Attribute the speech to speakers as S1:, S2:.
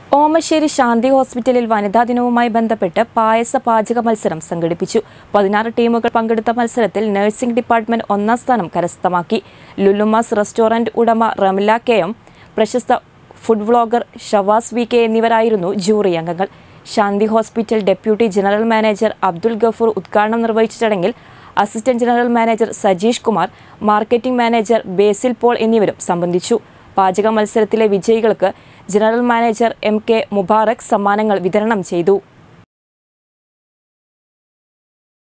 S1: ഓമശ്ശേരി ശാന്തി ഹോസ്പിറ്റലിൽ വനിതാ ദിനവുമായി ബന്ധപ്പെട്ട് പായസ പാചക മത്സരം സംഘടിപ്പിച്ചു പതിനാറ് ടീമുകൾ പങ്കെടുത്ത മത്സരത്തിൽ നഴ്സിംഗ് ഡിപ്പാർട്ട്മെന്റ് ഒന്നാം സ്ഥാനം കരസ്ഥമാക്കി ലുലുമാസ് റെസ്റ്റോറന്റ് ഉടമ റമില കെ എം പ്രശസ്ത food vlogger Shavas V K എന്നിവരായിരുന്നു ജൂറി അംഗങ്ങൾ Shanti hospital deputy general manager Abdul Gafoor ഉദ്ഘാടനം നിർവഹിച്ച ചടങ്ങിൽ assistant general manager Sajeesh Kumar marketing manager Basil Paul എന്നിവരും സംബന്ധിച്ചു പാചക മത്സരത്തിലെ വിജയികൾക്ക് general manager M K Mubarak സമ്മാനങ്ങൾ വിതരണം ചെയ്തു